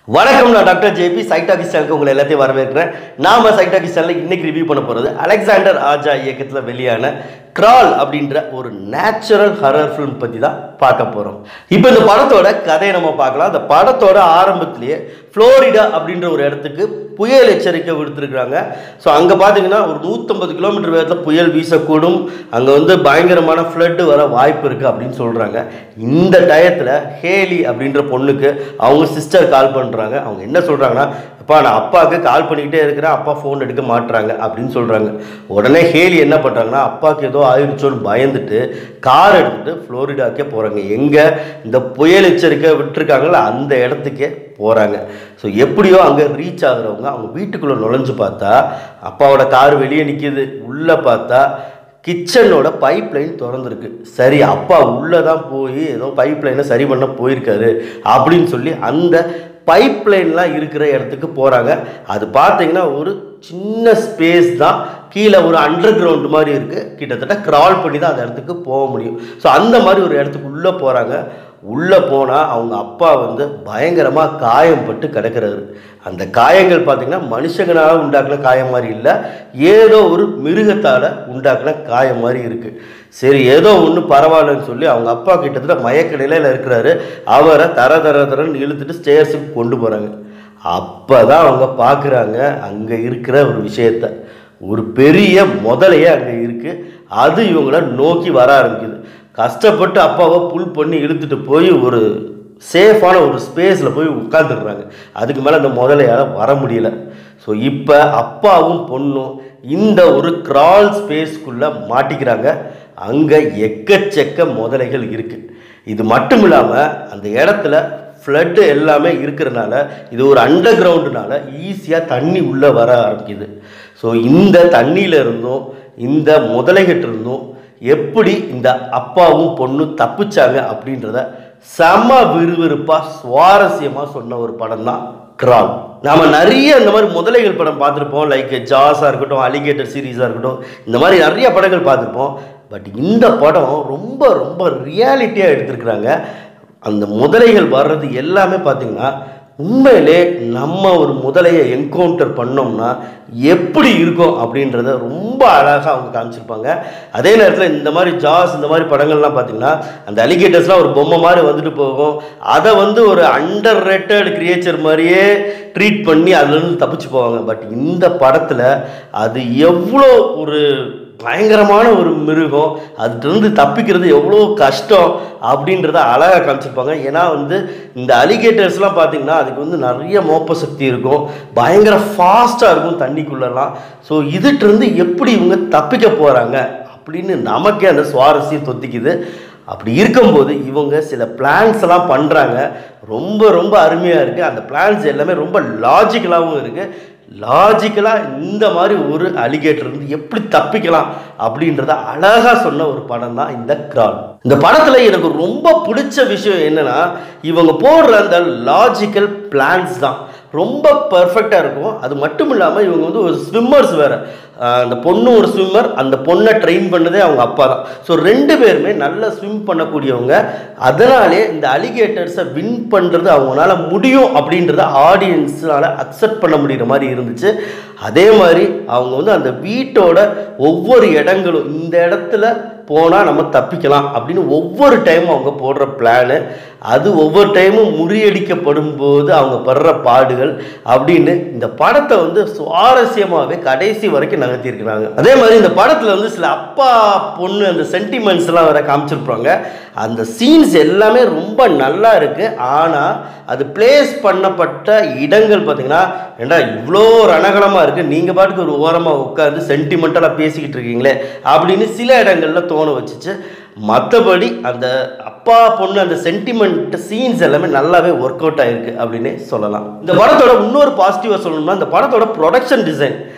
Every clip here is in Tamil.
வணக்கம் நான் டாக்டர் ஜேபி சைட்டாகிஸ் சேனலுக்கு உங்களை எல்லாத்தையும் வரவேற்கிறேன் நாம சைட்டாகிஸ் சேனலில் இன்னைக்கு ரிவ்யூ பண்ண போகிறது அலெக்சாண்டர் ஆஜா இயக்கத்தில் வெளியான கிரால் அப்படின்ற ஒரு நேச்சுரல் ஹரர் ஃபிலிம் பற்றி தான் பார்க்க போகிறோம் இப்போ இந்த படத்தோட கதையை நம்ம பார்க்கலாம் அந்த படத்தோட ஆரம்பத்திலேயே ஃப்ளோரிடா அப்படின்ற ஒரு இடத்துக்கு புயல் எச்சரிக்கை விடுத்திருக்கிறாங்க ஸோ அங்கே பார்த்தீங்கன்னா ஒரு நூற்றம்பது கிலோமீட்டர் வேகத்தில் புயல் வீசக்கூடும் அங்கே வந்து பயங்கரமான ஃப்ளட்டு வர வாய்ப்பு இருக்குது அப்படின்னு சொல்கிறாங்க இந்த டயத்தில் ஹேலி அப்படின்ற பொண்ணுக்கு அவங்க சிஸ்டர் கால் பண்ணுறாங்க அவங்க என்ன சொல்கிறாங்கன்னா அப்பா நான் அப்பாவுக்கு கால் பண்ணிக்கிட்டே இருக்கிறேன் அப்பா ஃபோன் எடுக்க மாட்டுறாங்க அப்படின்னு சொல்கிறாங்க உடனே ஹேலி என்ன பண்ணுறாங்கன்னா அப்பாவுக்கு ஏதோ ஆயிடுச்சோன்னு பயந்துட்டு கார் எடுத்துகிட்டு ஃப்ளோரிடாக்கே போகிறாங்க எங்கே இந்த புயல் எச்சரிக்கை விட்டுருக்காங்களோ அந்த இடத்துக்கே போகிறாங்க ஸோ எப்படியோ அங்கே ரீச் ஆகுறவங்க அவங்க வீட்டுக்குள்ளே நுழைஞ்சு பார்த்தா அப்பாவோட கார் வெளியே நிற்கிது உள்ளே பார்த்தா கிச்சனோட பைப் லைன் திறந்துருக்கு சரி அப்பா உள்ளே தான் போய் ஏதோ பைப் லைனை சரி பண்ண போயிருக்காரு அப்படின்னு சொல்லி அந்த பைப் லைன்லாம் இருக்கிற இடத்துக்கு போகிறாங்க அது பார்த்தீங்கன்னா ஒரு சின்ன ஸ்பேஸ் தான் கீழே ஒரு அண்டர் கிரவுண்ட் மாதிரி இருக்குது கிட்டத்தட்ட கிரால் பண்ணி தான் அந்த இடத்துக்கு போக முடியும் ஸோ அந்த மாதிரி ஒரு இடத்துக்கு உள்ளே போகிறாங்க உள்ளே போனால் அவங்க அப்பா வந்து பயங்கரமாக காயம்பட்டு கிடக்கிறாரு அந்த காயங்கள் பார்த்திங்கன்னா மனுஷங்களால் உண்டாக்குன காயம் மாதிரி இல்லை ஏதோ ஒரு மிருகத்தால் உண்டாக்குன காயம் மாதிரி இருக்குது சரி ஏதோ ஒன்று பரவாயில்லன்னு சொல்லி அவங்க அப்பா கிட்டத்தட்ட மயக்க நிலையில் இருக்கிறாரு அவரை தர தர தரன்னு இழுத்துட்டு ஸ்டேர்ஸுக்கு கொண்டு போகிறாங்க அப்போ தான் அவங்க பார்க்குறாங்க அங்கே இருக்கிற ஒரு விஷயத்த ஒரு பெரிய முதலையே அங்கே இருக்குது அது இவங்கள நோக்கி வர ஆரம்பிக்குது கஷ்டப்பட்டு அப்பாவை புல் பண்ணி இழுத்துட்டு போய் ஒரு சேஃபான ஒரு ஸ்பேஸில் போய் உட்காந்துடுறாங்க அதுக்கு மேலே அந்த முதலையால் வர முடியல ஸோ இப்போ அப்பாவும் பொண்ணும் இந்த ஒரு கிரால் ஸ்பேஸ்க்குள்ளே மாட்டிக்கிறாங்க அங்கே எக்கச்சக்க முதலைகள் இருக்குது இது மட்டும் இல்லாமல் அந்த இடத்துல ஃப்ளட்டு எல்லாமே இருக்கிறனால இது ஒரு அண்டர் கிரவுண்டுனால ஈஸியாக தண்ணி உள்ளே வர ஆரம்பிக்குது ஸோ இந்த தண்ணியில இருந்தும் இந்த முதலைகிட்ட இருந்தும் எப்படி இந்த அப்பாவும் பொண்ணும் தப்பிச்சாங்க அப்படின்றத செம விறுவிறுப்பாக சுவாரஸ்யமாக சொன்ன ஒரு படம் தான் கிரால் நாம நிறைய இந்த மாதிரி முதலைகள் படம் பார்த்துருப்போம் லைக் ஜாஸாக இருக்கட்டும் அலிகேட்டர் சீரீஸாக இருக்கட்டும் இந்த மாதிரி நிறைய படங்கள் பார்த்துருப்போம் பட் இந்த படம் ரொம்ப ரொம்ப ரியாலிட்டியாக எடுத்திருக்கிறாங்க அந்த முதலைகள் வர்றது எல்லாமே பார்த்தீங்கன்னா உண்மையிலே நம்ம ஒரு முதலையை என்கவுண்டர் பண்ணோம்னா எப்படி இருக்கும் அப்படின்றத ரொம்ப அழகாக அவங்க காமிச்சிருப்பாங்க அதே நேரத்தில் இந்த மாதிரி ஜாஸ் இந்த மாதிரி படங்கள்லாம் பார்த்தீங்கன்னா அந்த அலிகேட்டர்ஸ்லாம் ஒரு பொம்மை மாதிரி வந்துட்டு போகும் அதை வந்து ஒரு அண்டர் ரேட்டட் கிரியேச்சர் மாதிரியே ட்ரீட் பண்ணி அதுலேருந்து தப்பிச்சு போவாங்க பட் இந்த படத்தில் அது எவ்வளோ ஒரு பயங்கரமான ஒரு மிருகம் அதுலேருந்து தப்பிக்கிறது எவ்வளோ கஷ்டம் அப்படின்றத அழகாக காமிச்சிருப்பாங்க ஏன்னா வந்து இந்த அலிகேட்டர்ஸ்லாம் பார்த்தீங்கன்னா அதுக்கு வந்து நிறைய மோப்ப சக்தி இருக்கும் பயங்கர ஃபாஸ்ட்டாக இருக்கும் தண்ணிக்குள்ளெல்லாம் ஸோ இதுட்டிருந்து எப்படி இவங்க தப்பிக்க போகிறாங்க அப்படின்னு நமக்கே அந்த சுவாரஸ்யம் தொத்திக்குது அப்படி இருக்கும்போது இவங்க சில பிளான்ஸ் எல்லாம் பண்ணுறாங்க ரொம்ப ரொம்ப அருமையாக இருக்குது அந்த பிளான்ஸ் எல்லாமே ரொம்ப லாஜிக்கலாகவும் இருக்குது லாஜிக்கலாக இந்த மாதிரி ஒரு அலிகேட்டர் இருந்து எப்படி தப்பிக்கலாம் அப்படின்றத அழகாக சொன்ன ஒரு படம் தான் இந்த கிரால் இந்த படத்தில் எனக்கு ரொம்ப பிடிச்ச விஷயம் என்னன்னா இவங்க போடுற அந்த லாஜிக்கல் பிளான்ஸ் தான் ரொம்ப பர்ஃபெக்டாக இருக்கும் அது மட்டும் இல்லாமல் இவங்க வந்து ஒரு ஸ்விம்மர்ஸ் வேறு அந்த பொண்ணு ஒரு ஸ்விம்மர் அந்த பொண்ணை ட்ரெயின் பண்ணதே அவங்க அப்பா தான் ஸோ ரெண்டு பேருமே நல்லா ஸ்விம் பண்ணக்கூடியவங்க அதனாலே இந்த அலிகேட்டர்ஸை வின் பண்ணுறது அவங்களால முடியும் அப்படின்றத ஆடியன்ஸால் அக்செப்ட் பண்ண முடிகிற மாதிரி இருந்துச்சு அதே மாதிரி அவங்க வந்து அந்த வீட்டோட ஒவ்வொரு இடங்களும் இந்த இடத்துல போனால் நம்ம தப்பிக்கலாம் அப்படின்னு ஒவ்வொரு டைமும் அவங்க போடுற பிளானு அது ஒவ்வொரு டைமும் முறியடிக்கப்படும் போது அவங்க படுற பாடுகள் அப்படின்னு இந்த படத்தை வந்து சுவாரஸ்யமாகவே கடைசி வரைக்கும் நகர்த்தியிருக்கிறாங்க அதே மாதிரி இந்த படத்தில் வந்து சில அப்பா பொண்ணு அந்த சென்டிமெண்ட்ஸ்லாம் வேற காமிச்சிருப்பாங்க அந்த சீன்ஸ் எல்லாமே ரொம்ப நல்லா இருக்குது ஆனால் அது பிளேஸ் பண்ணப்பட்ட இடங்கள் பார்த்தீங்கன்னா ஏண்டா இவ்வளோ ரணகலமாக இருக்குது நீங்கள் பாட்டுக்கு ஒரு ஓரமாக உட்காந்து சென்டிமெண்டலாக பேசிக்கிட்டு இருக்கீங்களே அப்படின்னு சில இடங்களில் தோண வச்சுச்சு மற்றபடி அந்த அப்பா பொண்ணு அந்த சென்டிமெண்ட் சீன்ஸ் எல்லாமே நல்லாவே ஒர்க் அவுட் ஆயிருக்கு அப்படின்னே சொல்லலாம் இந்த படத்தோட இன்னொரு பாசிட்டிவாக சொல்லணும்னா இந்த படத்தோட ப்ரொடக்ஷன் டிசைன்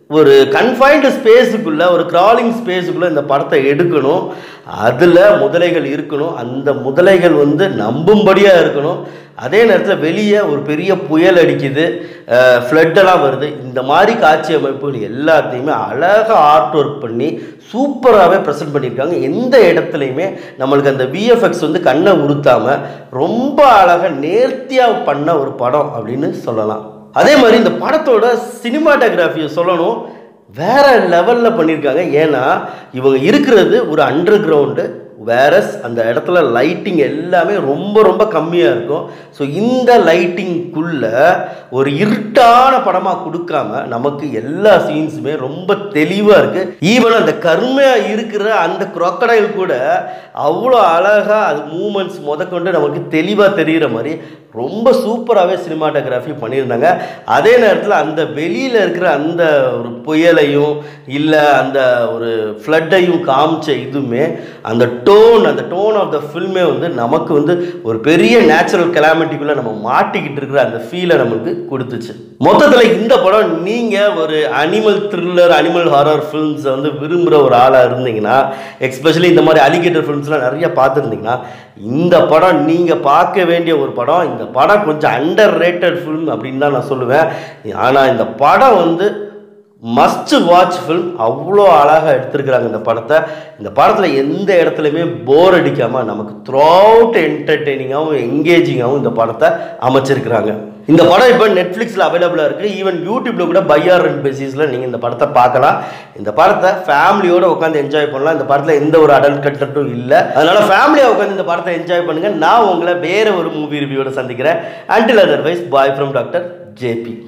ஒரு கன்ஃபைன்டு ஸ்பேஸுக்குள்ள ஒரு கிராலிங் ஸ்பேஸுக்குள்ள இந்த படத்தை எடுக்கணும் அதில் முதலைகள் இருக்கணும் அந்த முதலைகள் வந்து நம்பும்படியாக இருக்கணும் அதே நேரத்தில் வெளியே ஒரு பெரிய புயல் அடிக்குது ஃப்ளட்டெல்லாம் வருது இந்த மாதிரி காட்சி அமைப்புகள் எல்லாத்தையுமே அழகாக ஆர்ட் ஒர்க் பண்ணி சூப்பராகவே ப்ரெசென்ட் பண்ணியிருக்காங்க எந்த இடத்துலையுமே நம்மளுக்கு அந்த விஎஃப்எக்ஸ் வந்து கண்ணை உறுத்தாமல் ரொம்ப அழகாக நேர்த்தியாக பண்ண ஒரு படம் அப்படின்னு சொல்லலாம் அதே மாதிரி இந்த படத்தோட சினிமாட்டோகிராஃபியை சொல்லணும் வேற லெவலில் பண்ணியிருக்காங்க ஏன்னா இவங்க இருக்கிறது ஒரு அண்டர் கிரவுண்டு வேரஸ் அந்த இடத்துல லைட்டிங் எல்லாமே ரொம்ப ரொம்ப கம்மியாக இருக்கும் ஸோ இந்த லைட்டிங்குள்ள ஒரு இருட்டான படமாக கொடுக்காம நமக்கு எல்லா சீன்ஸுமே ரொம்ப தெளிவாக இருக்குது ஈவன் அந்த கருமையாக இருக்கிற அந்த crocodile கூட அவ்வளோ அழகாக அது மூமெண்ட்ஸ் முதற்கொண்டு நமக்கு தெளிவாக தெரிகிற மாதிரி ரொம்ப சூப்பராகவே சினிமாட்டோகிராஃபி பண்ணியிருந்தாங்க அதே நேரத்தில் அந்த வெளியில் இருக்கிற அந்த ஒரு புயலையும் இல்லை அந்த ஒரு ஃப்ளட்டையும் காமிச்ச இதுவுமே அந்த டோன் அந்த டோன் ஆஃப் த ஃபில்மே வந்து நமக்கு வந்து ஒரு பெரிய நேச்சுரல் கெலாமிட்டிக்குள்ளே நம்ம மாட்டிக்கிட்டு இருக்கிற அந்த ஃபீலை நமக்கு கொடுத்துச்சு மொத்தத்தில் இந்த படம் நீங்கள் ஒரு அனிமல் த்ரில்லர் அனிமல் ஹாரர் ஃபில்ம்ஸை வந்து விரும்புகிற ஒரு ஆளாக இருந்தீங்கன்னா எக்ஸ்பெஷலி இந்த மாதிரி அலிகேட்டர் ஃபிலிம்ஸ்லாம் நிறைய பார்த்துருந்தீங்கன்னா இந்த படம் நீங்கள் பார்க்க வேண்டிய ஒரு படம் இந்த படம் கொஞ்சம் அண்டர் ரேட்டட் ஃபிலிம் அப்படின்னு தான் நான் சொல்லுவேன் ஆனால் இந்த படம் வந்து மஸ்ட் வாட்ச் ஃபிலிம் அவ்வளோ அழகாக எடுத்திருக்கிறாங்க இந்த படத்தை இந்த படத்தில் எந்த இடத்துலையுமே போர் அடிக்காமல் நமக்கு த்ரூ அவுட் என்டர்டெய்னிங்காகவும் எங்கேஜிங்காகவும் இந்த படத்தை அமைச்சிருக்கிறாங்க இந்த படம் இப்போ நெட்ஃப்ளிக்ஸில் அவைலபிளாக இருக்குது ஈவன் யூடியூப்பில் கூட பையார் ரெண்ட் பேசிஸில் நீங்கள் இந்த படத்தை பார்க்கலாம் இந்த படத்தை ஃபேமிலியோடு உட்காந்து என்ஜாய் பண்ணலாம் இந்த படத்தில் எந்த ஒரு அடல்ட் கண்டட்டும் இல்லை அதனால் ஃபேமிலியாக உட்காந்து இந்த படத்தை என்ஜாய் பண்ணுங்கள் நான் உங்களை வேறு ஒரு மூவி ரிவ்யூவோட சந்திக்கிறேன் until otherwise bye from doctor JP